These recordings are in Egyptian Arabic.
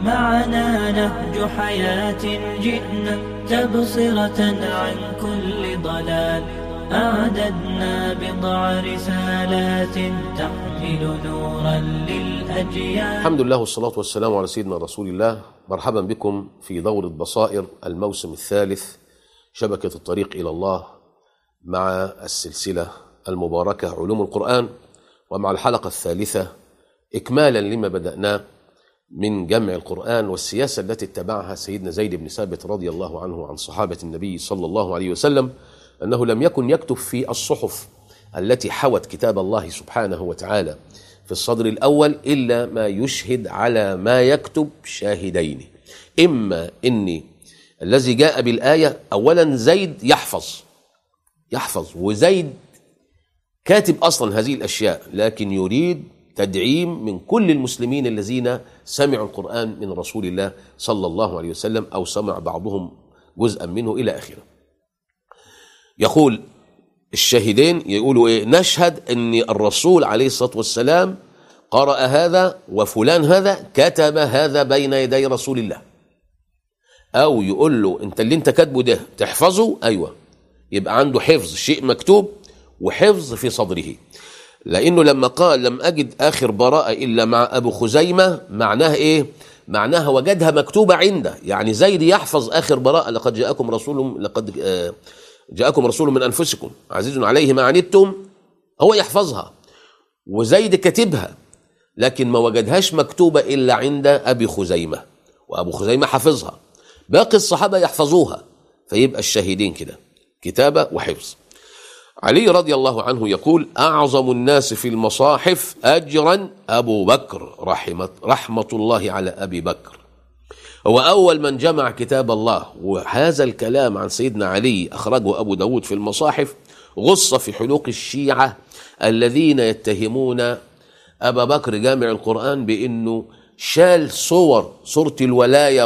معنا نهج حياة جئنا تبصرة عن كل ضلال أعددنا بضع رسالات تحمل نورا للأجيال الحمد لله والصلاة والسلام على سيدنا رسول الله مرحبا بكم في دورة بصائر الموسم الثالث شبكة الطريق إلى الله مع السلسلة المباركة علوم القرآن ومع الحلقة الثالثة إكمالا لما بدأناه من جمع القرآن والسياسة التي اتبعها سيدنا زيد بن ثابت رضي الله عنه عن صحابة النبي صلى الله عليه وسلم أنه لم يكن يكتب في الصحف التي حوت كتاب الله سبحانه وتعالى في الصدر الأول إلا ما يشهد على ما يكتب شاهدين إما إني الذي جاء بالآية أولا زيد يحفظ يحفظ وزيد كاتب أصلا هذه الأشياء لكن يريد تدعيم من كل المسلمين الذين سمعوا القرآن من رسول الله صلى الله عليه وسلم أو سمع بعضهم جزءا منه إلى آخره يقول الشاهدين يقولوا إيه نشهد أن الرسول عليه الصلاة والسلام قرأ هذا وفلان هذا كتب هذا بين يدي رسول الله أو يقول له أنت اللي أنت كاتبه ده تحفظه أيوة يبقى عنده حفظ شيء مكتوب وحفظ في صدره لأنه لما قال لم أجد آخر براءة إلا مع أبو خزيمة معناه إيه معناها وجدها مكتوبة عنده يعني زيد يحفظ آخر براءة لقد جاءكم رسول لقد آه جاءكم رسول من أنفسكم عزيز عليه ما عنتم هو يحفظها وزيد كاتبها لكن ما وجدهاش مكتوبة إلا عند أبي خزيمة وأبو خزيمة حفظها باقي الصحابة يحفظوها فيبقى الشاهدين كده كتابة وحفظ علي رضي الله عنه يقول أعظم الناس في المصاحف أجرا أبو بكر رحمة, رحمة الله على أبي بكر هو أول من جمع كتاب الله وهذا الكلام عن سيدنا علي أخرجه أبو داود في المصاحف غص في حلوق الشيعة الذين يتهمون أبا بكر جامع القرآن بأنه شال صور صورة الولاية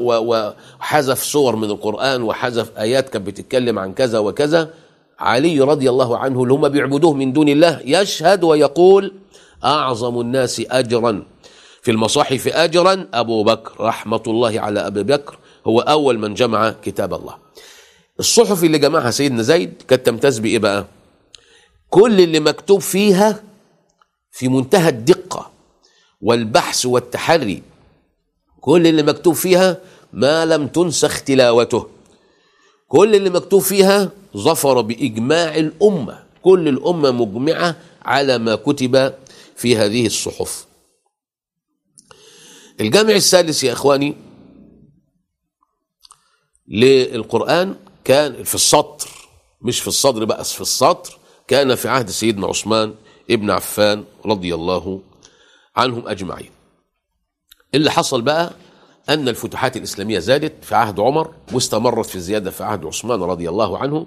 وحذف صور من القرآن وحذف آيات كانت بتتكلم عن كذا وكذا علي رضي الله عنه اللي هم بيعبدوه من دون الله يشهد ويقول أعظم الناس أجرا في المصاحف أجرا أبو بكر رحمة الله على أبي بكر هو أول من جمع كتاب الله الصحف اللي جمعها سيدنا زيد كانت تمتاز بإيه بقى كل اللي مكتوب فيها في منتهى الدقة والبحث والتحري كل اللي مكتوب فيها ما لم تنسخ تلاوته كل اللي مكتوب فيها ظفر بإجماع الأمة كل الأمة مجمعة على ما كتب في هذه الصحف الجامع الثالث يا إخواني للقرآن كان في السطر مش في الصدر بقى في السطر كان في عهد سيدنا عثمان ابن عفان رضي الله عنهم أجمعين اللي حصل بقى أن الفتوحات الإسلامية زادت في عهد عمر واستمرت في الزيادة في عهد عثمان رضي الله عنه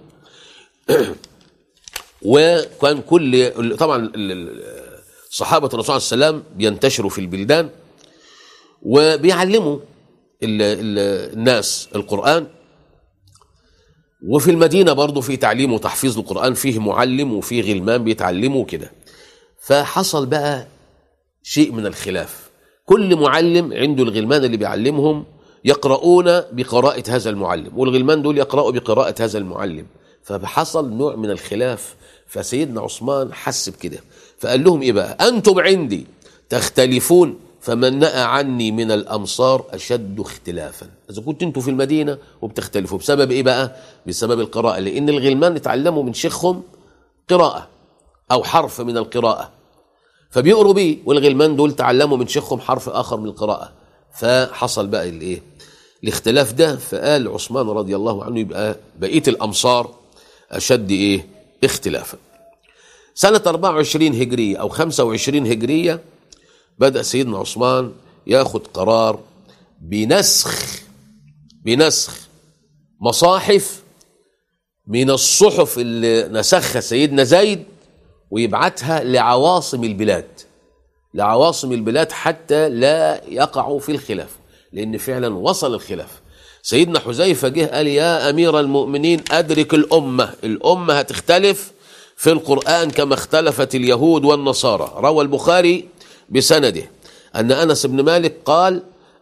وكان كل طبعا صحابة الرسول صلى الله عليه وسلم بينتشروا في البلدان وبيعلموا ال ال الناس القرآن وفي المدينة برضه في تعليم وتحفيظ القرآن فيه معلم وفيه غلمان بيتعلموا كده فحصل بقى شيء من الخلاف كل معلم عنده الغلمان اللي بيعلمهم يقرؤون بقراءة هذا المعلم والغلمان دول يقرأوا بقراءة هذا المعلم فحصل نوع من الخلاف فسيدنا عثمان حس بكده فقال لهم ايه بقى انتم عندي تختلفون فمن نأى عني من الأمصار أشد اختلافا إذا كنت أنتوا في المدينة وبتختلفوا بسبب إيه بقى بسبب القراءة لأن الغلمان اتعلموا من شيخهم قراءة أو حرف من القراءة فبيقروا بيه والغلمان دول تعلموا من شيخهم حرف آخر من القراءة فحصل بقى الإيه الاختلاف ده فقال عثمان رضي الله عنه يبقى بقية الأمصار أشد إيه اختلافا سنة 24 هجرية أو 25 هجرية بدأ سيدنا عثمان ياخد قرار بنسخ بنسخ مصاحف من الصحف اللي نسخها سيدنا زيد ويبعتها لعواصم البلاد لعواصم البلاد حتى لا يقعوا في الخلاف لأن فعلا وصل الخلاف سيدنا حذيفة جه قال يا أمير المؤمنين أدرك الأمة الأمة هتختلف في القرآن كما اختلفت اليهود والنصارى روى البخاري بسنده أن أنس بن مالك قال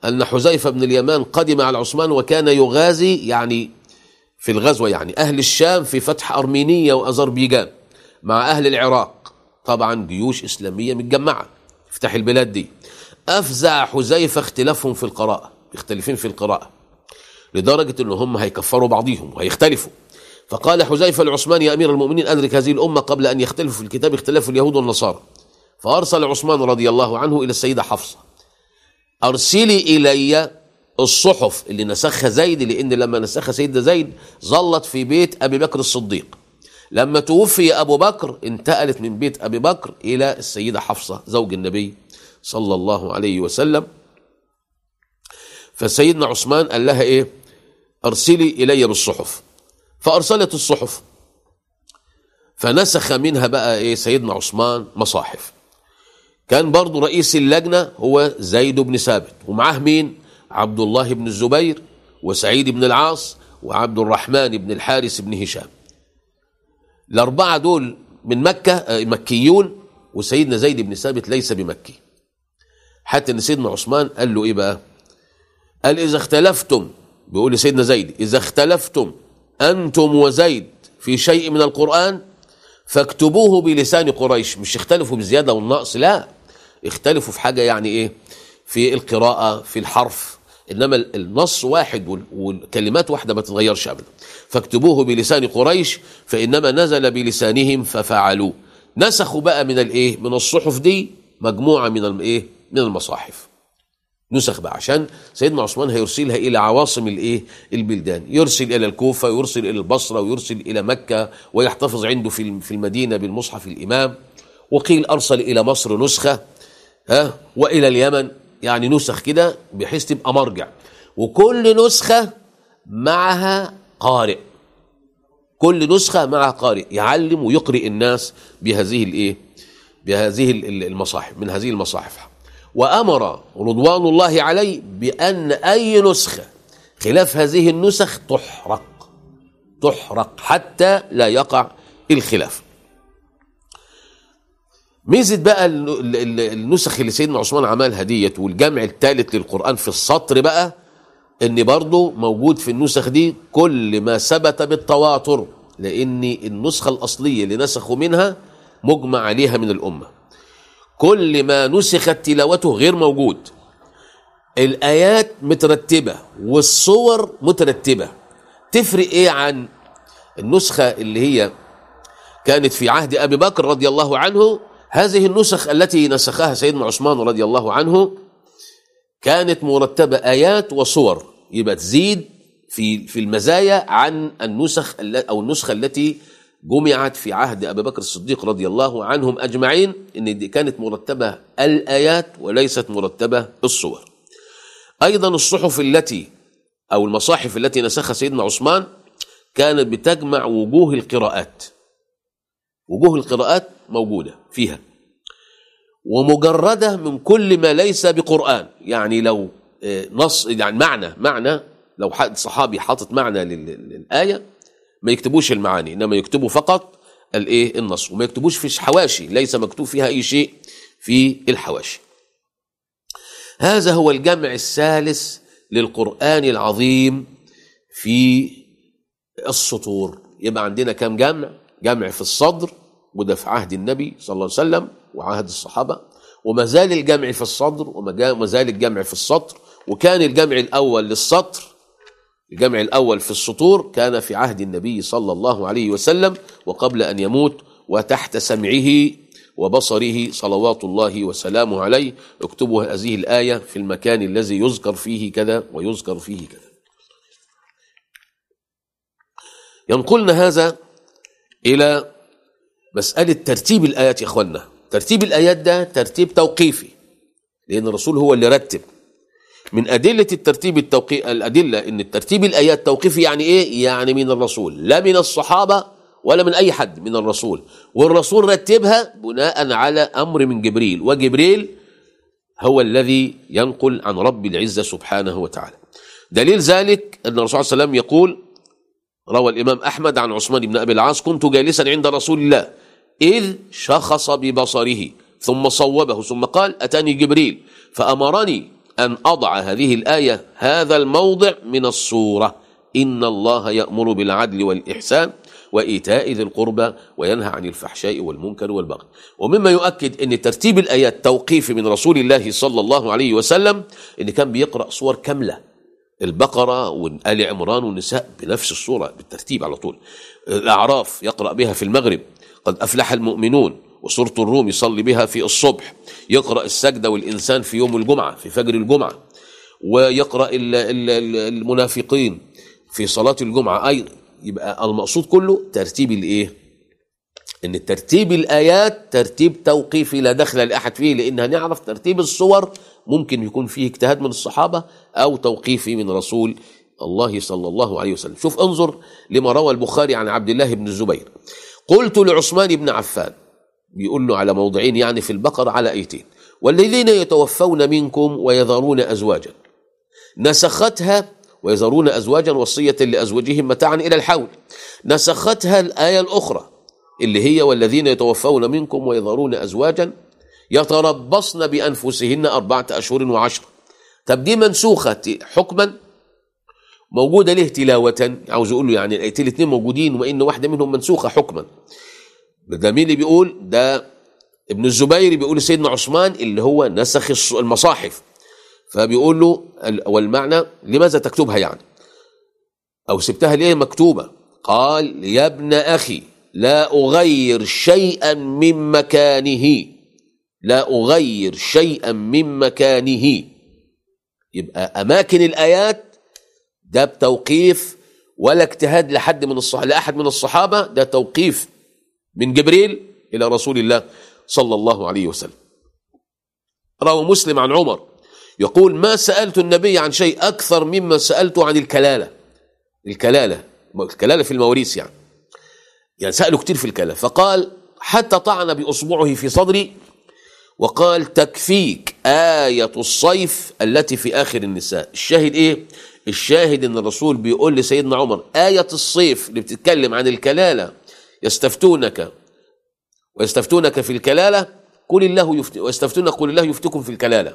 أن حذيفة بن اليمان قدم على عثمان وكان يغازي يعني في الغزوة يعني أهل الشام في فتح أرمينية وأذربيجان مع أهل العراق طبعا جيوش إسلامية متجمعة افتح البلاد دي أفزع حذيفة اختلافهم في القراءة مختلفين في القراءة لدرجة أن هم هيكفروا بعضهم وهيختلفوا فقال حذيفة لعثمان يا أمير المؤمنين أدرك هذه الأمة قبل أن يختلفوا في الكتاب اختلاف اليهود والنصارى فأرسل عثمان رضي الله عنه إلى السيدة حفصة أرسلي إلي الصحف اللي نسخها زيد لأن لما نسخها سيدنا زيد ظلت في بيت أبي بكر الصديق لما توفي أبو بكر انتقلت من بيت أبي بكر إلى السيدة حفصة زوج النبي صلى الله عليه وسلم فسيدنا عثمان قال لها إيه أرسلي إلي بالصحف فأرسلت الصحف فنسخ منها بقى إيه سيدنا عثمان مصاحف كان برضو رئيس اللجنة هو زيد بن ثابت ومعاه مين عبد الله بن الزبير وسعيد بن العاص وعبد الرحمن بن الحارث بن هشام الأربعة دول من مكة آه، مكيون وسيدنا زيد بن ثابت ليس بمكي حتى ان سيدنا عثمان قال له ايه بقى قال اذا اختلفتم بيقول لسيدنا زيد اذا اختلفتم انتم وزيد في شيء من القرآن فاكتبوه بلسان قريش مش اختلفوا بالزيادة والنقص لا اختلفوا في حاجة يعني ايه في القراءة في الحرف انما النص واحد وال- والكلمات واحدة ما تتغيرش ابدا فاكتبوه بلسان قريش فانما نزل بلسانهم ففعلوا نسخوا بقى من الايه من الصحف دي مجموعة من الايه من المصاحف نسخ بقى عشان سيدنا عثمان هيرسلها الى عواصم الايه البلدان يرسل الى الكوفه ويرسل الى البصره ويرسل الى مكه ويحتفظ عنده في في المدينه بالمصحف الامام وقيل ارسل الى مصر نسخه ها والى اليمن يعني نسخ كده بحيث تبقى مرجع وكل نسخه معها قارئ كل نسخه معها قارئ يعلم ويقرئ الناس بهذه الايه بهذه ال- المصاحف من هذه المصاحف وامر رضوان الله عليه بان اي نسخه خلاف هذه النسخ تحرق تحرق حتى لا يقع الخلاف ميزه بقى ال- ال- ال- النسخ اللي سيدنا عثمان عملها ديت والجمع الثالث للقران في السطر بقى ان برضه موجود في النسخ دي كل ما ثبت بالتواتر لان النسخه الاصليه اللي نسخوا منها مجمع عليها من الامه كل ما نسخت تلاوته غير موجود الايات مترتبه والصور مترتبه تفرق ايه عن النسخه اللي هي كانت في عهد ابي بكر رضي الله عنه هذه النسخ التي نسخها سيدنا عثمان رضي الله عنه كانت مرتبه ايات وصور يبقى تزيد في في المزايا عن النسخ الل- او النسخه التي جمعت في عهد ابي بكر الصديق رضي الله عنهم اجمعين ان دي كانت مرتبه الايات وليست مرتبه الصور. ايضا الصحف التي او المصاحف التي نسخها سيدنا عثمان كانت بتجمع وجوه القراءات. وجوه القراءات موجوده فيها. ومجرده من كل ما ليس بقران، يعني لو آه، نص يعني معنى معنى لو حد صحابي حاطط معنى لل- للايه ما يكتبوش المعاني انما يكتبوا فقط الايه النص وما يكتبوش في حواشي ليس مكتوب فيها اي شيء في الحواشي هذا هو الجمع الثالث للقرآن العظيم في السطور يبقى عندنا كم جمع جمع في الصدر وده في عهد النبي صلى الله عليه وسلم وعهد الصحابة وما زال الجمع في الصدر وما جا- وما زال الجمع في السطر وكان الجمع الأول للسطر الجمع الأول في السطور كان في عهد النبي صلى الله عليه وسلم وقبل أن يموت وتحت سمعه وبصره صلوات الله وسلامه عليه اكتبوا هذه الآية في المكان الذي يذكر فيه كذا ويذكر فيه كذا ينقلنا هذا إلى مسألة ترتيب الآيات يا إخوانا ترتيب الآيات ده ترتيب توقيفي لأن الرسول هو اللي رتب من أدلة الترتيب التوقي... الأدلة إن الترتيب الآيات توقيفي يعني إيه؟ يعني من الرسول لا من الصحابة ولا من أي حد من الرسول والرسول رتبها بناء على أمر من جبريل وجبريل هو الذي ينقل عن رب العزة سبحانه وتعالى دليل ذلك أن الرسول صلى الله عليه وسلم يقول روى الإمام أحمد عن عثمان بن أبي العاص كنت جالسا عند رسول الله إذ شخص ببصره ثم صوبه ثم قال أتاني جبريل فأمرني أن أضع هذه الآية هذا الموضع من الصورة إن الله يأمر بالعدل والإحسان وإيتاء ذي القربى وينهى عن الفحشاء والمنكر والبغي ومما يؤكد أن ترتيب الآيات توقيفي من رسول الله صلى الله عليه وسلم أن كان بيقرأ صور كاملة البقرة وآل عمران والنساء بنفس الصورة بالترتيب على طول الأعراف يقرأ بها في المغرب قد أفلح المؤمنون وسورة الروم يصلي بها في الصبح يقرأ السجدة والإنسان في يوم الجمعة في فجر الجمعة ويقرأ ال- ال- ال- المنافقين في صلاة الجمعة أيضا يبقى المقصود كله ترتيب الإيه؟ ان ترتيب الايات ترتيب توقيفي لا دخل لاحد فيه لان هنعرف ترتيب الصور ممكن يكون فيه اجتهاد من الصحابه او توقيفي من رسول الله صلى الله عليه وسلم شوف انظر لما روى البخاري عن عبد الله بن الزبير قلت لعثمان بن عفان بيقول له على موضعين يعني في البقرة على ايتين والذين يتوفون منكم ويذرون ازواجا نسختها ويذرون ازواجا وصيه لازواجهم متاعا الى الحول نسختها الايه الاخرى اللي هي والذين يتوفون منكم ويذرون ازواجا يتربصن بانفسهن اربعه اشهر وعشرة طب دي منسوخه حكما موجوده ليه تلاوه عاوز اقول له يعني الايتين الاثنين موجودين وان واحده منهم منسوخه حكما ده مين اللي بيقول ده ابن الزبير بيقول لسيدنا عثمان اللي هو نسخ الص- المصاحف فبيقول له ال- والمعنى لماذا تكتبها يعني او سبتها ليه مكتوبه قال يا ابن اخي لا اغير شيئا من مكانه لا اغير شيئا من مكانه يبقى اماكن الايات ده بتوقيف ولا اجتهاد لحد من الصح... لاحد من الصحابه ده توقيف من جبريل الى رسول الله صلى الله عليه وسلم روى مسلم عن عمر يقول ما سالت النبي عن شيء اكثر مما سالته عن الكلاله الكلاله الكلاله في المواريث يعني يعني سالوا كتير في الكلاله فقال حتى طعن باصبعه في صدري وقال تكفيك آية الصيف التي في آخر النساء الشاهد إيه؟ الشاهد إن الرسول بيقول لسيدنا عمر آية الصيف اللي بتتكلم عن الكلالة يستفتونك ويستفتونك في الكلالة قل الله يفت... ويستفتونك قل الله يفتكم في الكلالة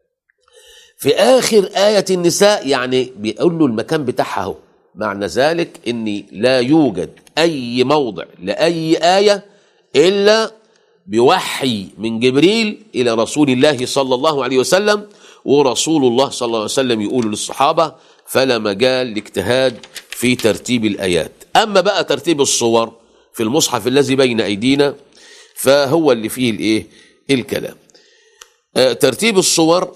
في آخر آية النساء يعني بيقول له المكان بتاعها اهو معنى ذلك إن لا يوجد أي موضع لأي آية إلا بوحي من جبريل إلى رسول الله صلى الله عليه وسلم ورسول الله صلى الله عليه وسلم يقول للصحابة فلا مجال لاجتهاد في ترتيب الآيات أما بقى ترتيب الصور في المصحف الذي بين أيدينا فهو اللي فيه الإيه الكلام آه، ترتيب الصور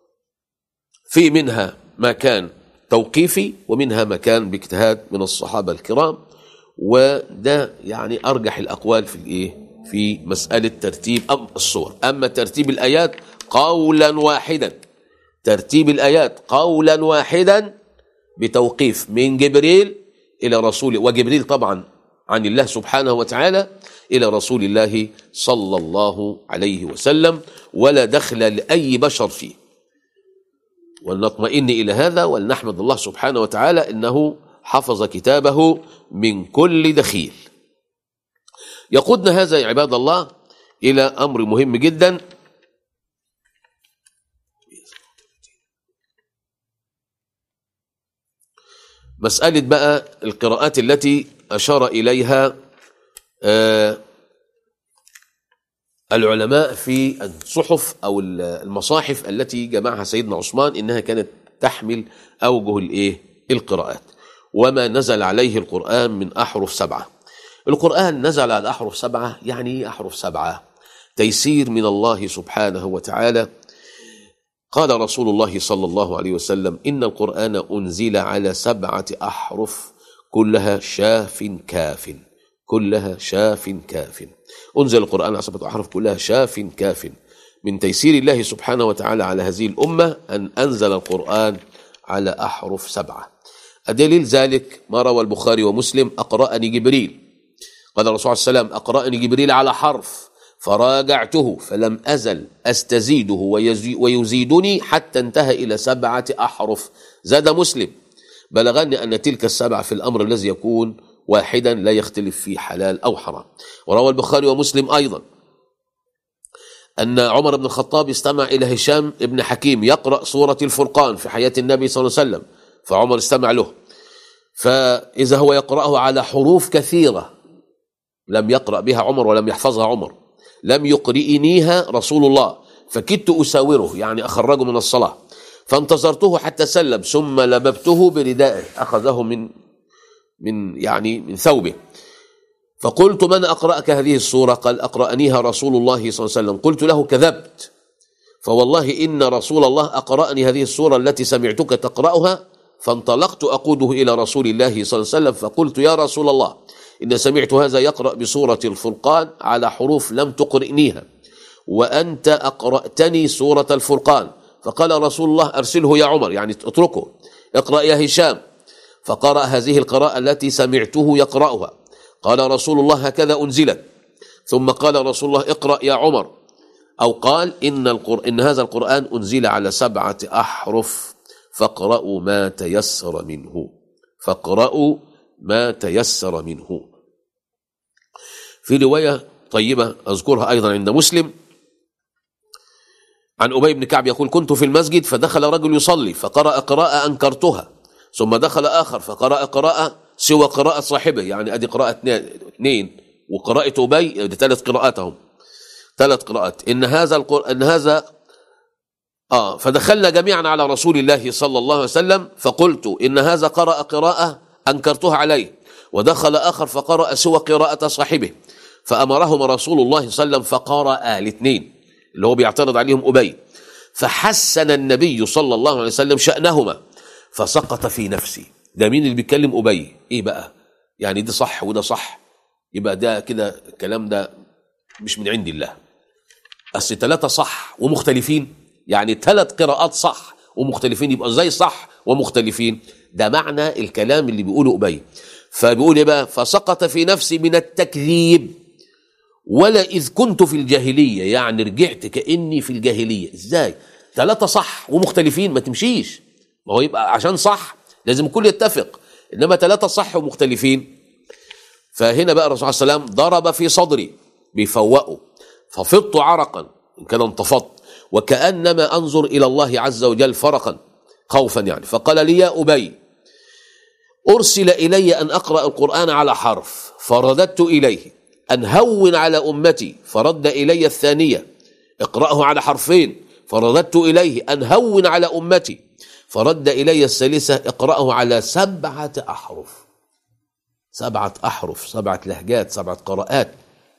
في منها ما كان توقيفي ومنها ما كان باجتهاد من الصحابة الكرام وده يعني أرجح الأقوال في الإيه في مسألة ترتيب أم الصور أما ترتيب الآيات قولا واحدا ترتيب الآيات قولا واحدا بتوقيف من جبريل إلى رسول وجبريل طبعا عن الله سبحانه وتعالى إلى رسول الله صلى الله عليه وسلم ولا دخل لأي بشر فيه ولنطمئن إلى هذا ولنحمد الله سبحانه وتعالى إنه حفظ كتابه من كل دخيل يقودنا هذا يا عباد الله إلى أمر مهم جدا مسألة بقى القراءات التي أشار إليها آه العلماء في الصحف أو المصاحف التي جمعها سيدنا عثمان إنها كانت تحمل أوجه الإيه القراءات وما نزل عليه القرآن من أحرف سبعة القرآن نزل على أحرف سبعة يعني إيه أحرف سبعة تيسير من الله سبحانه وتعالى قال رسول الله صلى الله عليه وسلم إن القرآن أنزل على سبعة أحرف كلها شاف كاف كلها شاف كاف أنزل القرآن على سبعة أحرف كلها شاف كاف من تيسير الله سبحانه وتعالى على هذه الأمة أن أنزل القرآن على أحرف سبعة أدليل ذلك ما روى البخاري ومسلم أقرأني جبريل قال الرسول صلى الله عليه وسلم أقرأني جبريل على حرف فراجعته فلم أزل أستزيده ويزي ويزيدني حتى انتهى إلى سبعة أحرف زاد مسلم بلغني أن تلك السبعة في الأمر الذي يكون واحدا لا يختلف فيه حلال أو حرام وروى البخاري ومسلم أيضا أن عمر بن الخطاب استمع إلى هشام بن حكيم يقرأ سورة الفرقان في حياة النبي صلى الله عليه وسلم فعمر استمع له فإذا هو يقرأه على حروف كثيرة لم يقرأ بها عمر ولم يحفظها عمر لم يقرئنيها رسول الله فكدت أساوره يعني أخرجه من الصلاة فانتظرته حتى سلم ثم لببته بردائه أخذه من من يعني من ثوبه فقلت من أقرأك هذه السورة قال أقرأنيها رسول الله صلى الله عليه وسلم قلت له كذبت فوالله إن رسول الله أقرأني هذه السورة التي سمعتك تقرأها فانطلقت أقوده إلى رسول الله صلى الله عليه وسلم فقلت يا رسول الله إن سمعت هذا يقرأ بسورة الفرقان على حروف لم تقرئنيها وأنت أقرأتني سورة الفرقان فقال رسول الله أرسله يا عمر يعني اتركه اقرأ يا هشام فقرأ هذه القراءة التي سمعته يقرأها قال رسول الله هكذا أنزلت ثم قال رسول الله اقرأ يا عمر أو قال إن, القر... إن هذا القرآن أنزل على سبعة أحرف فاقرأوا ما تيسر منه فاقرأوا ما تيسر منه في رواية طيبة أذكرها أيضا عند مسلم عن أبي بن كعب يقول كنت في المسجد فدخل رجل يصلي فقرأ قراءة أنكرتها ثم دخل آخر فقرأ قراءة سوى قراءة صاحبه يعني أدي قراءة اثنين وقراءة أبي دي ثلاث قراءاتهم ثلاث قراءات إن هذا القر... إن هذا آه فدخلنا جميعا على رسول الله صلى الله عليه وسلم فقلت إن هذا قرأ قراءة أنكرتها عليه ودخل آخر فقرأ سوى قراءة صاحبه فأمرهم رسول الله صلى الله عليه وسلم فقرأ الاثنين اللي هو بيعترض عليهم أبي فحسن النبي صلى الله عليه وسلم شأنهما فسقط في نفسي ده مين اللي بيتكلم أبي إيه بقى يعني ده صح وده صح يبقى ده كده الكلام ده مش من عند الله أصل ثلاثة صح ومختلفين يعني ثلاث قراءات صح ومختلفين يبقى ازاي صح ومختلفين ده معنى الكلام اللي بيقوله أبي فبيقول ايه بقى فسقط في نفسي من التكذيب ولا إذ كنت في الجاهلية يعني رجعت كأني في الجاهلية إزاي ثلاثة صح ومختلفين ما تمشيش ما هو يبقى عشان صح لازم الكل يتفق إنما ثلاثة صح ومختلفين فهنا بقى الرسول صلى الله عليه وسلم ضرب في صدري بيفوقه ففضت عرقا إن كان انتفضت وكأنما أنظر إلى الله عز وجل فرقا خوفا يعني فقال لي يا أبي أرسل إلي أن أقرأ القرآن على حرف فرددت إليه أن هون على أمتي فرد إلي الثانية اقرأه على حرفين فرددت إليه أن هون على أمتي فرد إلي الثالثة اقرأه على سبعة أحرف سبعة أحرف سبعة لهجات سبعة قراءات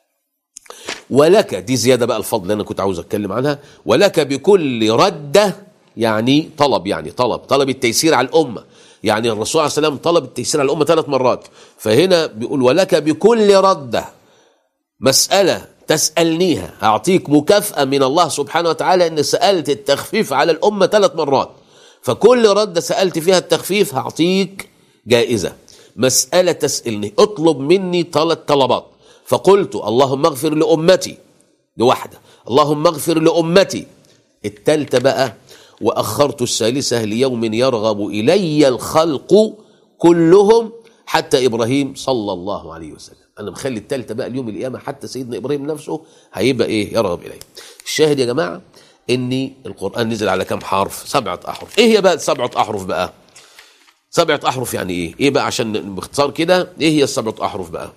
ولك دي زيادة بقى الفضل اللي أنا كنت عاوز أتكلم عنها ولك بكل ردة يعني طلب يعني طلب طلب التيسير على الأمة يعني الرسول عليه السلام طلب التيسير على الأمة ثلاث مرات فهنا بيقول ولك بكل ردة مسألة تسألنيها أعطيك مكافأة من الله سبحانه وتعالى أن سألت التخفيف على الأمة ثلاث مرات فكل ردة سألت فيها التخفيف هعطيك جائزة مسألة تسألني اطلب مني ثلاث طلبات فقلت اللهم اغفر لأمتي دي واحدة اللهم اغفر لأمتي التالتة بقى وأخرت الثالثة ليوم يرغب إلي الخلق كلهم حتى إبراهيم صلى الله عليه وسلم أنا مخلي التالتة بقى اليوم القيامة حتى سيدنا إبراهيم نفسه هيبقى إيه يرغب إليه الشاهد يا جماعة إن القرآن نزل على كم حرف سبعة أحرف إيه هي بقى سبعة أحرف بقى سبعة أحرف يعني إيه إيه بقى عشان باختصار كده إيه هي السبعة أحرف بقى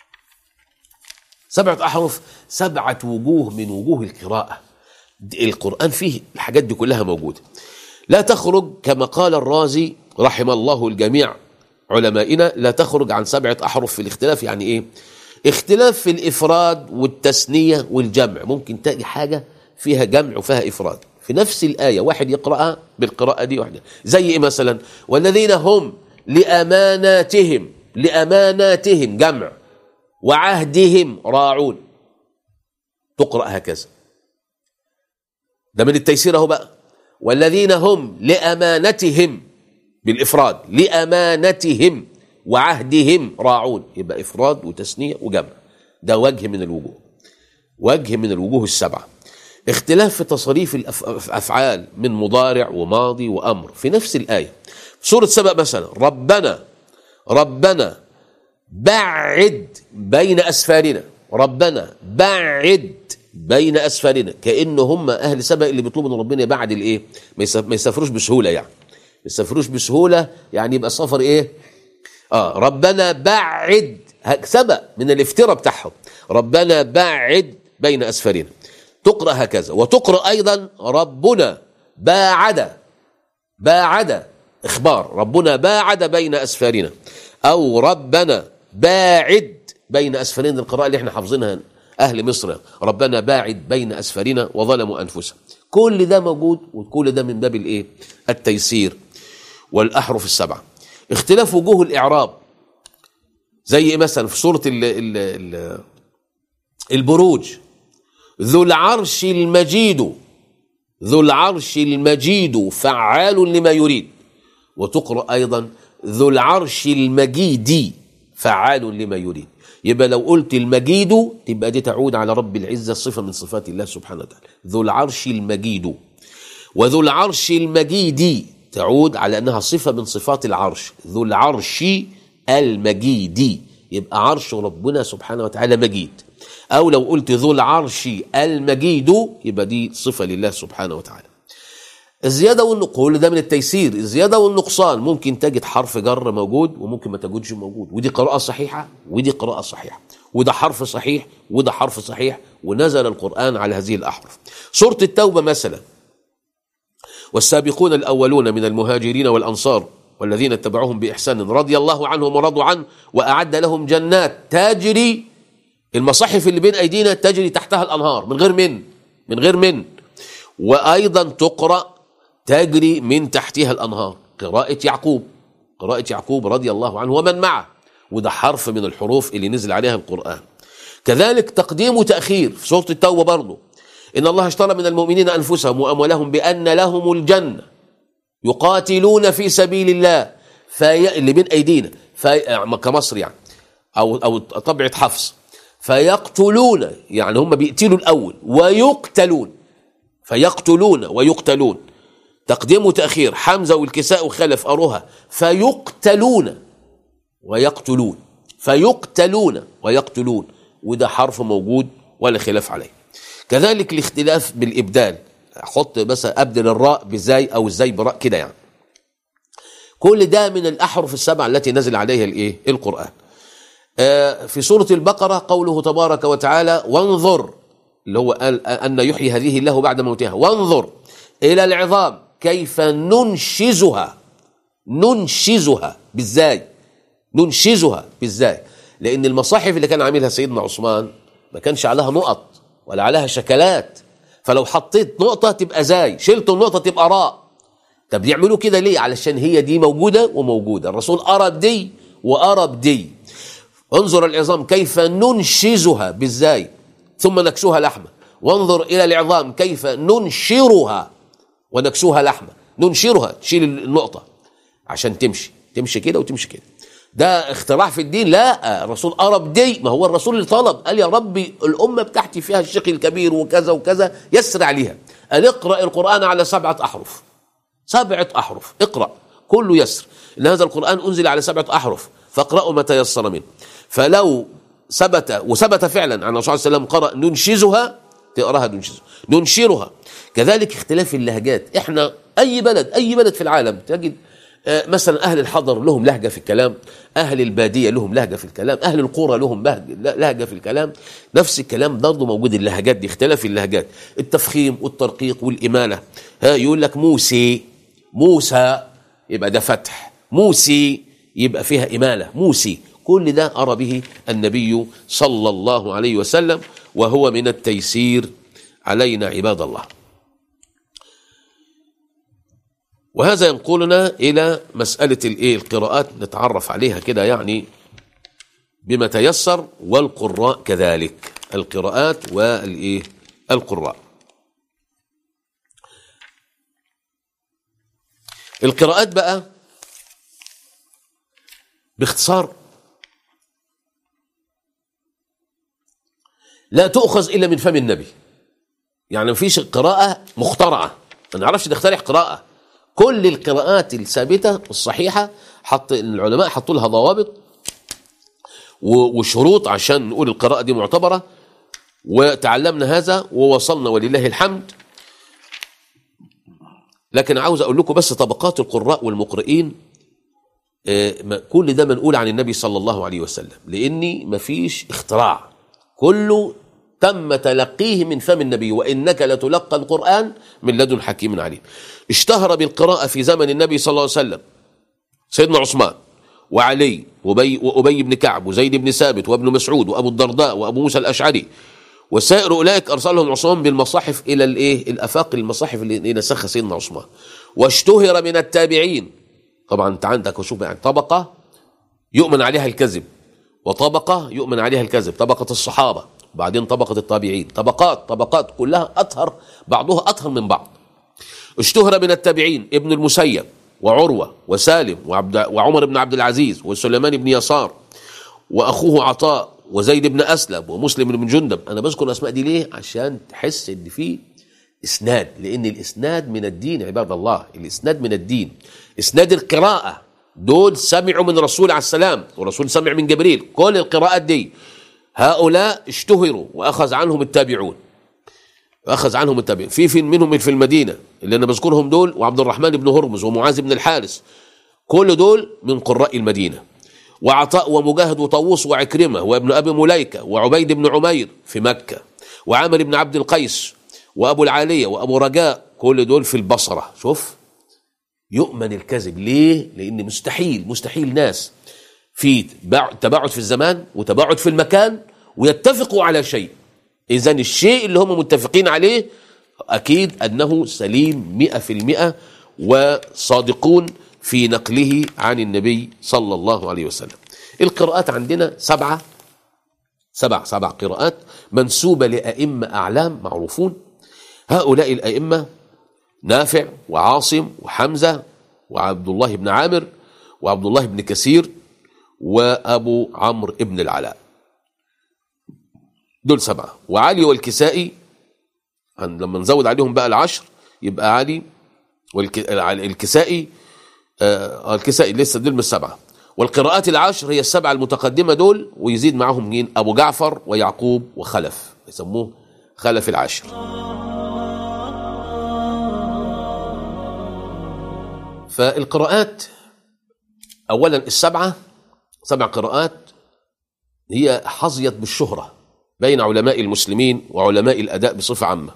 سبعة أحرف سبعة وجوه من وجوه القراءة القرآن فيه الحاجات دي كلها موجودة لا تخرج كما قال الرازي رحم الله الجميع علمائنا لا تخرج عن سبعة أحرف في الاختلاف يعني إيه اختلاف في الإفراد والتثنية والجمع ممكن تلاقي حاجة فيها جمع وفيها إفراد في نفس الآية واحد يقرأها بالقراءة دي واحدة زي إيه مثلا والذين هم لأماناتهم لأماناتهم جمع وعهدهم راعون تقرأ هكذا ده من التيسير اهو بقى والذين هم لأمانتهم بالإفراد لأمانتهم وعهدهم راعون يبقى إفراد وتثنية وجمع ده وجه من الوجوه وجه من الوجوه السبعة اختلاف في تصريف الأفعال من مضارع وماضي وأمر في نفس الآية سورة سبأ مثلا ربنا ربنا بعد بين أسفارنا ربنا بعد بين اسفلنا كأن هم اهل سبأ اللي بيطلبوا من ربنا بعد الايه ما يسف- ما يسافروش بسهوله يعني ما يسافروش بسهوله يعني يبقى السفر ايه اه ربنا بعد ه- سبق من الافتراء بتاعهم ربنا بعد بين اسفلنا تقرا هكذا وتقرا ايضا ربنا باعد باعد اخبار ربنا باعد بين اسفارنا او ربنا باعد بين اسفارنا القراءه اللي احنا حافظينها اهل مصر ربنا باعد بين اسفارنا وظلموا انفسهم كل ده موجود وكل ده من باب الايه التيسير والاحرف السبعه اختلاف وجوه الاعراب زي إيه مثلا في سوره ال ال ال البروج ذو العرش المجيد ذو العرش المجيد فعال لما يريد وتقرأ أيضا ذو العرش المجيد فعال لما يريد يبقى لو قلت المجيد تبقى دي تعود على رب العزة صفة من صفات الله سبحانه وتعالى ذو العرش المجيد وذو العرش المجيد تعود على أنها صفة من صفات العرش ذو العرش المجيد يبقى عرش ربنا سبحانه وتعالى مجيد أو لو قلت ذو العرش المجيد يبقى دي صفة لله سبحانه وتعالى الزيادة والنقول ده من التيسير الزيادة والنقصان ممكن تجد حرف جر موجود وممكن ما تجدش موجود ودي قراءة صحيحة ودي قراءة صحيحة وده حرف صحيح وده حرف صحيح ونزل القرآن على هذه الأحرف سورة التوبة مثلا والسابقون الأولون من المهاجرين والأنصار والذين اتبعوهم بإحسان رضي الله عنهم ورضوا عنه وأعد لهم جنات تجري المصاحف اللي بين أيدينا تجري تحتها الأنهار من غير من من غير من وأيضا تقرأ تجري من تحتها الأنهار قراءة يعقوب قراءة يعقوب رضي الله عنه ومن معه وده حرف من الحروف اللي نزل عليها القرآن كذلك تقديم وتأخير في سورة التوبة برضه إن الله اشترى من المؤمنين أنفسهم وأموالهم بأن لهم الجنة يقاتلون في سبيل الله في اللي بين أيدينا في كمصر يعني أو أو طبعة حفص فيقتلون يعني هم بيقتلوا الأول ويقتلون فيقتلون ويقتلون تقديم وتأخير حمزة والكساء وخلف أروها فيقتلون ويقتلون فيقتلون ويقتلون وده حرف موجود ولا خلاف عليه كذلك الاختلاف بالإبدال أحط بس أبدل الراء بزاي أو الزاي براء كده يعني كل ده من الأحرف السبع التي نزل عليها الإيه القرآن آه في سورة البقرة قوله تبارك وتعالى وانظر اللي هو قال أن يحيي هذه الله بعد موتها وانظر إلى العظام كيف ننشزها ننشزها بالزاي ننشزها بالزاي لأن المصاحف اللي كان عاملها سيدنا عثمان ما كانش عليها نقط ولا عليها شكلات فلو حطيت نقطة تبقى زاي شلت النقطة تبقى راء طب يعملوا كده ليه علشان هي دي موجودة وموجودة الرسول أرى بدي وأرى بدي انظر العظام كيف ننشزها بالزاي ثم نكسوها لحمة وانظر إلى العظام كيف ننشرها ونكسوها لحمة ننشرها تشيل النقطة عشان تمشي تمشي كده وتمشي كده ده اختراع في الدين لا الرسول أرب دي ما هو الرسول اللي طلب قال يا ربي الأمة بتاعتي فيها الشيخ الكبير وكذا وكذا يسر عليها قال اقرأ القرآن على سبعة أحرف سبعة أحرف اقرأ كله يسر إن هذا القرآن أنزل على سبعة أحرف فاقرأوا ما تيسر منه فلو ثبت وثبت فعلا عن الرسول صلى الله عليه وسلم قرأ ننشزها تقراها ننشزها ننشرها كذلك اختلاف اللهجات احنا اي بلد اي بلد في العالم تجد آه مثلا اهل الحضر لهم لهجه في الكلام اهل الباديه لهم لهجه في الكلام اهل القرى لهم لهجه في الكلام نفس الكلام برضه موجود اللهجات دي اختلاف اللهجات التفخيم والترقيق والاماله ها يقول لك موسي موسى يبقى ده فتح موسي يبقى فيها اماله موسي كل ده أرى به النبي صلى الله عليه وسلم وهو من التيسير علينا عباد الله وهذا ينقلنا إلى مسألة الإيه القراءات نتعرف عليها كده يعني بما تيسر والقراء كذلك القراءات والإيه القراء القراءات بقى باختصار لا تؤخذ الا من فم النبي يعني مفيش قراءه مخترعه ما نعرفش نخترع قراءه كل القراءات الثابته الصحيحه حط العلماء حطوا لها ضوابط وشروط عشان نقول القراءه دي معتبره وتعلمنا هذا ووصلنا ولله الحمد لكن عاوز اقول لكم بس طبقات القراء والمقرئين آه، ما- كل ده منقول عن النبي صلى الله عليه وسلم لاني مفيش اختراع كله تم تلقيه من فم النبي وانك لتلقى القران من لدن حكيم عليم اشتهر بالقراءه في زمن النبي صلى الله عليه وسلم سيدنا عثمان وعلي وأبي, وأبي بن كعب وزيد بن ثابت وابن مسعود وأبو الدرداء وأبو موسى الأشعري وسائر أولئك أرسلهم عثمان بالمصاحف إلى الإيه الأفاق المصاحف اللي نسخها سيدنا عثمان واشتهر من التابعين طبعا أنت عندك وشوف يعني طبقة يؤمن عليها الكذب وطبقة يؤمن عليها الكذب طبقة الصحابة وبعدين طبقة التابعين طبقات طبقات كلها أطهر بعضها أطهر من بعض اشتهر من التابعين ابن المسيب وعروة وسالم وعبد وعمر بن عبد العزيز وسليمان بن يسار وأخوه عطاء وزيد بن أسلم ومسلم بن جندب أنا بذكر الأسماء دي ليه عشان تحس إن في إسناد لأن الإسناد من الدين عباد الله الإسناد من الدين إسناد القراءة دول سمعوا من الرسول عليه السلام والرسول سمع من جبريل كل القراءات دي هؤلاء اشتهروا وأخذ عنهم التابعون واخذ عنهم التابعين في في منهم في المدينه اللي انا بذكرهم دول وعبد الرحمن بن هرمز ومعاذ بن الحارث كل دول من قراء المدينه وعطاء ومجاهد وطاووس وعكرمه وابن ابي مليكه وعبيد بن عمير في مكه وعامر بن عبد القيس وابو العاليه وابو رجاء كل دول في البصره شوف يؤمن الكذب ليه لان مستحيل مستحيل ناس في تباعد تباعد في الزمان وتباعد في المكان ويتفقوا على شيء إذا الشيء اللي هم متفقين عليه أكيد أنه سليم مئة في المئة وصادقون في نقله عن النبي صلى الله عليه وسلم القراءات عندنا سبعة سبع سبع قراءات منسوبة لأئمة أعلام معروفون هؤلاء الأئمة نافع وعاصم وحمزة وعبد الله بن عامر وعبد الله بن كثير وأبو عمرو بن العلاء دول سبعة وعلي والكسائي عن- لما نزود عليهم بقى العشر يبقى علي والكسائي آه الكسائي لسه دول من السبعة والقراءات العشر هي السبعة المتقدمة دول ويزيد معهم مين أبو جعفر ويعقوب وخلف يسموه خلف العشر فالقراءات أولا السبعة سبع قراءات هي حظيت بالشهرة بين علماء المسلمين وعلماء الأداء بصفة عامة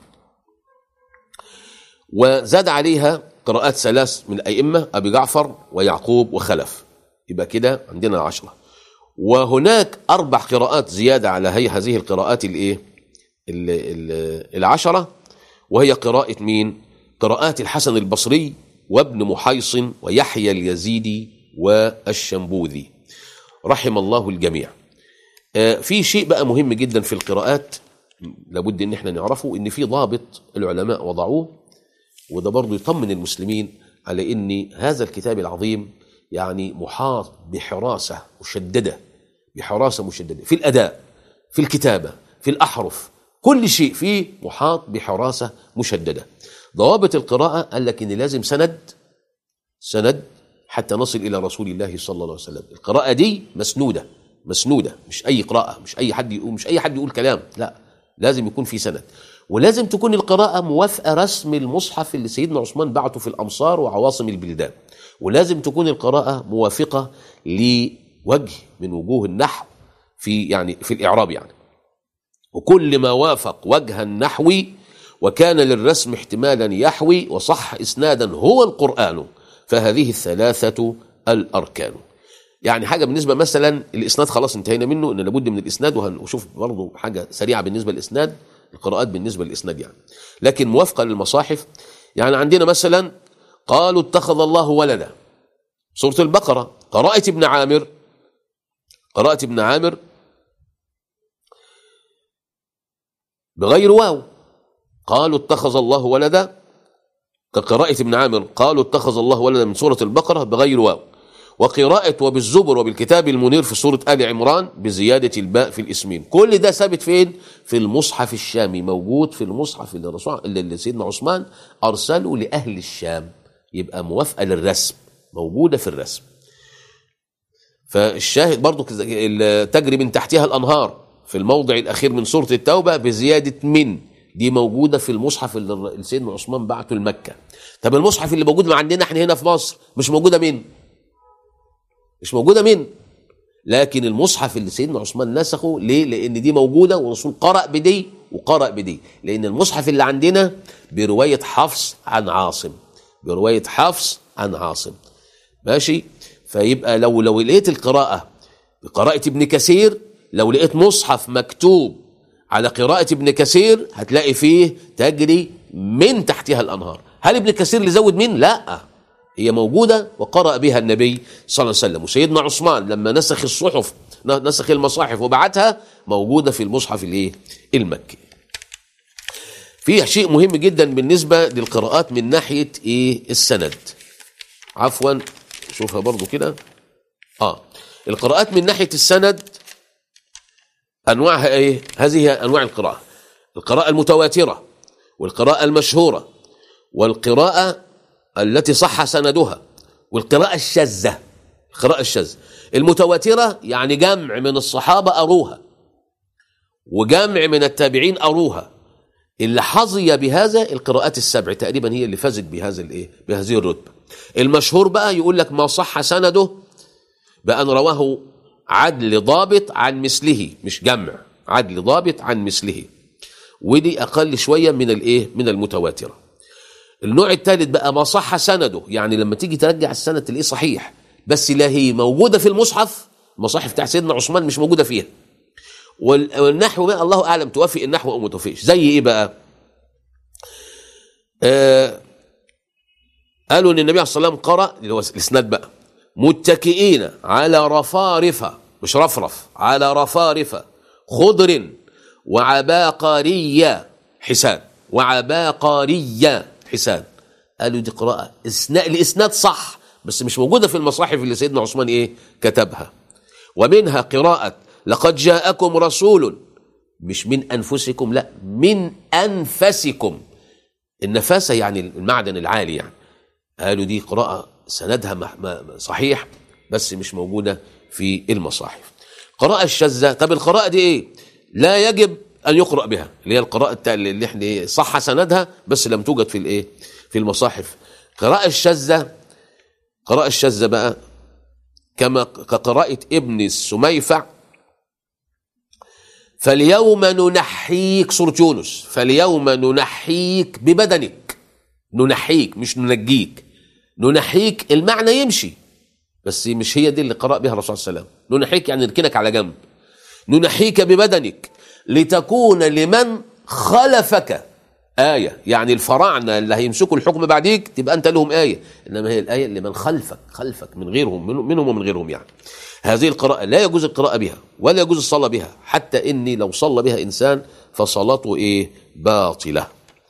وزاد عليها قراءات ثلاث من الأئمة أبي جعفر ويعقوب وخلف يبقى كده عندنا عشرة وهناك أربع قراءات زيادة على هي هذه القراءات الإيه ال- ال- العشرة وهي قراءة مين قراءات الحسن البصري وابن محيصن ويحيى اليزيدي والشنبوذي رحم الله الجميع آه، في شيء بقى مهم جدا في القراءات لابد ان احنا نعرفه ان في ضابط العلماء وضعوه وده برضه يطمن المسلمين على ان هذا الكتاب العظيم يعني محاط بحراسه مشدده بحراسه مشدده في الاداء في الكتابه في الاحرف كل شيء فيه محاط بحراسه مشدده ضوابط القراءه قال لك ان لازم سند سند حتى نصل الى رسول الله صلى الله عليه وسلم القراءه دي مسنوده مسنوده مش اي قراءه مش اي حد يقول مش اي حد يقول كلام لا لازم يكون في سند ولازم تكون القراءه موافقه رسم المصحف اللي سيدنا عثمان بعته في الامصار وعواصم البلدان ولازم تكون القراءه موافقه لوجه من وجوه النحو في يعني في الاعراب يعني وكل ما وافق وجه النحو وكان للرسم احتمالا يحوي وصح اسنادا هو القران فهذه الثلاثه الاركان يعني حاجه بالنسبه مثلا الاسناد خلاص انتهينا منه ان لابد من الاسناد وهنشوف برضه حاجه سريعه بالنسبه للاسناد القراءات بالنسبه للاسناد يعني لكن موافقه للمصاحف يعني عندنا مثلا قالوا اتخذ الله ولدا سوره البقره قراءه ابن عامر قراءه ابن عامر بغير واو قالوا اتخذ الله ولدا كقراءة ابن عامر قالوا اتخذ الله ولدا من سورة البقرة بغير واو وقراءة وبالزبر وبالكتاب المنير في سورة آل عمران بزيادة الباء في الاسمين كل ده ثابت فين في المصحف الشامي موجود في المصحف اللي, الرسول اللي سيدنا عثمان أرسله لأهل الشام يبقى موافقة للرسم موجودة في الرسم فالشاهد برضو كز- ال- تجري من تحتها الأنهار في الموضع الأخير من سورة التوبة بزيادة من دي موجودة في المصحف اللي سيدنا عثمان بعته لمكة طب المصحف اللي موجود عندنا احنا هنا في مصر مش موجودة مين مش موجودة مين لكن المصحف اللي سيدنا عثمان نسخه ليه لأن دي موجودة والرسول قرأ بدي وقرأ بدي لأن المصحف اللي عندنا برواية حفص عن عاصم برواية حفص عن عاصم ماشي فيبقى لو لو لقيت القراءة بقراءة ابن كثير لو لقيت مصحف مكتوب على قراءة ابن كثير هتلاقي فيه تجري من تحتها الأنهار هل ابن كثير اللي زود من؟ لا هي موجودة وقرأ بها النبي صلى الله عليه وسلم وسيدنا عثمان لما نسخ الصحف نسخ المصاحف وبعتها موجودة في المصحف الايه المكي في شيء مهم جدا بالنسبة للقراءات من ناحية ايه السند عفوا شوفها برضو كده اه القراءات من ناحية السند أنواعها إيه؟ هذه هي أنواع القراءة القراءة المتواترة والقراءة المشهورة والقراءة التي صح سندها والقراءة الشاذة القراءة الشاذة المتواترة يعني جمع من الصحابة أروها وجمع من التابعين أروها اللي حظي بهذا القراءات السبع تقريبا هي اللي فازت بهذا الايه بهذه الرتبه المشهور بقى يقول لك ما صح سنده بأن رواه عدل ضابط عن مثله مش جمع عدل ضابط عن مثله ودي اقل شويه من الايه من المتواتره النوع الثالث بقى ما صح سنده يعني لما تيجي ترجع السند تلاقيه صحيح بس لا هي موجوده في المصحف المصاحف بتاع سيدنا عثمان مش موجوده فيها والنحو بقى الله اعلم توافق النحو او ما توافقش زي ايه بقى آه قالوا ان النبي عليه الصلاه والسلام قرأ اللي هو الاسناد بقى متكئين على رفارف مش رفرف على رفارف خضر وعباقرية حسان وعباقرية حسان قالوا دي قراءة إسناد الإسناد صح بس مش موجودة في المصاحف اللي سيدنا عثمان إيه كتبها ومنها قراءة لقد جاءكم رسول مش من أنفسكم لا من أنفسكم النفاسة يعني المعدن العالي يعني قالوا دي قراءة سندها صحيح بس مش موجودة في المصاحف قراءة الشاذة طب القراءة دي ايه لا يجب ان يقرأ بها اللي هي القراءة اللي احنا صح سندها بس لم توجد في الايه في المصاحف قراءة الشاذة قراءة الشاذة بقى كما كقراءة ابن السميفع فاليوم ننحيك سورة يونس فاليوم ننحيك ببدنك ننحيك مش ننجيك ننحيك المعنى يمشي بس مش هي دي اللي قرأ بها الرسول صلى الله عليه وسلم ننحيك يعني نركنك على جنب ننحيك ببدنك لتكون لمن خلفك آية يعني الفراعنة اللي هيمسكوا الحكم بعديك تبقى أنت لهم آية إنما هي الآية لمن خلفك خلفك من غيرهم منهم ومن غيرهم يعني هذه القراءة لا يجوز القراءة بها ولا يجوز الصلاة بها حتى إني لو صلى بها إنسان فصلاته إيه باطلة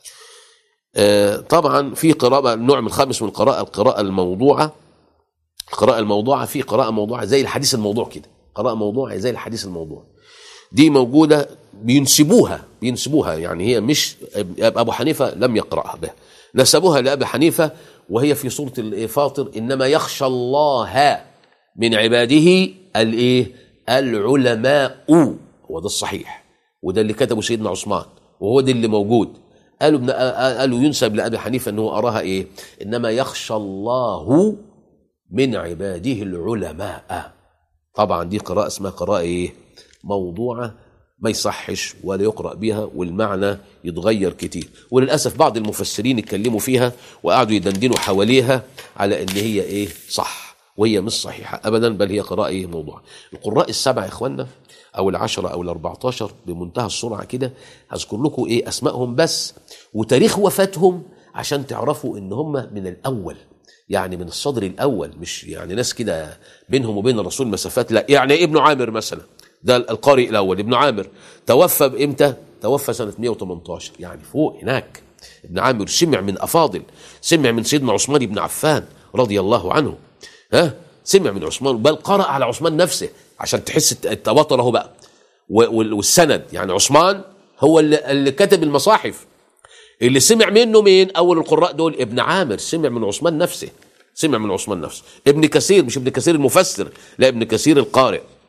آه طبعا في قراءة النوع من الخامس من القراءة القراءة الموضوعة القراءة الموضوعة في قراءة موضوعة زي الحديث الموضوع كده قراءة موضوعة زي الحديث الموضوع دي موجودة بينسبوها بينسبوها يعني هي مش أبو حنيفة لم يقرأها بها نسبوها لأبي حنيفة وهي في سورة الفاطر إنما يخشى الله من عباده الايه العلماء هو ده الصحيح وده اللي كتبه سيدنا عثمان وهو ده اللي موجود قالوا ابن قالوا ينسب لابي حنيفه انه اراها ايه انما يخشى الله من عباده العلماء طبعا دي قراءه اسمها قراءه ايه موضوعه ما يصحش ولا يقرا بها والمعنى يتغير كتير وللاسف بعض المفسرين اتكلموا فيها وقعدوا يدندنوا حواليها على ان هي ايه صح وهي مش صحيحه ابدا بل هي قراءه ايه موضوع القراء السبعه يا اخوانا او العشرة او الاربعتاشر بمنتهى السرعه كده هذكر لكم ايه اسمائهم بس وتاريخ وفاتهم عشان تعرفوا ان هم من الاول يعني من الصدر الاول مش يعني ناس كده بينهم وبين الرسول مسافات لا يعني ابن عامر مثلا ده القارئ الاول ابن عامر توفى بامتى توفى سنه 118 يعني فوق هناك ابن عامر سمع من افاضل سمع من سيدنا عثمان بن عفان رضي الله عنه ها سمع من عثمان بل قرأ على عثمان نفسه عشان تحس التواتر اهو بقى والسند يعني عثمان هو اللي, اللي كتب المصاحف اللي سمع منه مين اول القراء دول ابن عامر سمع من عثمان نفسه سمع من عثمان نفسه ابن كثير مش ابن كثير المفسر لا ابن كثير القارئ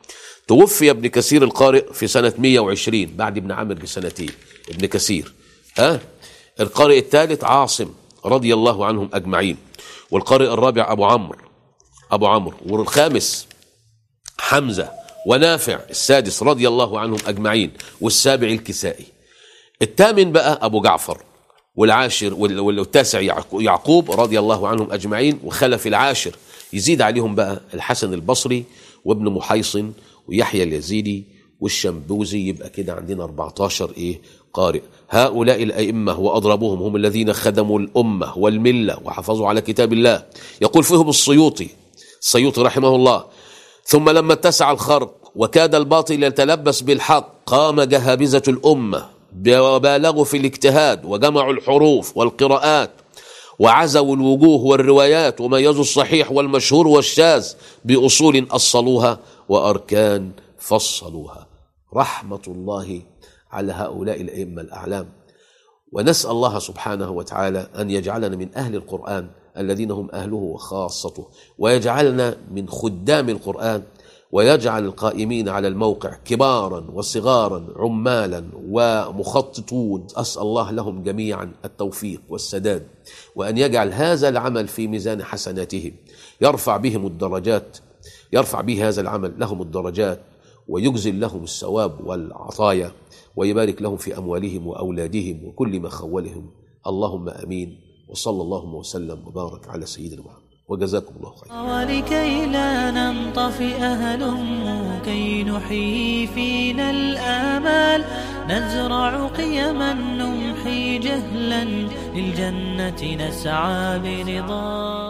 توفي ابن كثير القارئ في سنة 120 بعد ابن عامر بسنتين ابن كثير ها القارئ الثالث عاصم رضي الله عنهم أجمعين والقارئ الرابع أبو عمرو أبو عمرو والخامس حمزة ونافع السادس رضي الله عنهم أجمعين والسابع الكسائي الثامن بقى أبو جعفر والعاشر وال- والتاسع يعقو- يعقوب رضي الله عنهم أجمعين وخلف العاشر يزيد عليهم بقى الحسن البصري وابن محيصن ويحيى اليزيدي والشمبوزي يبقى كده عندنا 14 ايه قارئ هؤلاء الأئمة وأضربهم هم الذين خدموا الأمة والملة وحافظوا على كتاب الله يقول فيهم السيوطي السيوطي رحمه الله ثم لما اتسع الخرق وكاد الباطل يتلبس بالحق قام جهابذة الأمة وبالغوا في الاجتهاد وجمعوا الحروف والقراءات وعزوا الوجوه والروايات وميزوا الصحيح والمشهور والشاذ بأصول أصلوها وأركان فصلوها رحمة الله على هؤلاء الأئمة الأعلام ونسأل الله سبحانه وتعالى أن يجعلنا من أهل القرآن الذين هم أهله وخاصته ويجعلنا من خدام القرآن ويجعل القائمين على الموقع كبارا وصغارا عمالا ومخططون أسأل الله لهم جميعا التوفيق والسداد وأن يجعل هذا العمل في ميزان حسناتهم يرفع بهم الدرجات يرفع به هذا العمل لهم الدرجات ويجزل لهم الثواب والعطايا ويبارك لهم في أموالهم وأولادهم وكل ما خولهم اللهم أمين وصلى اللهم وسلم وبارك على سيدنا محمد وجزاكم الله خيرا ولكي لا ننطفئ هلم كي نحيي فينا الآمال نزرع قيما نمحي جهلا للجنة نسعى برضا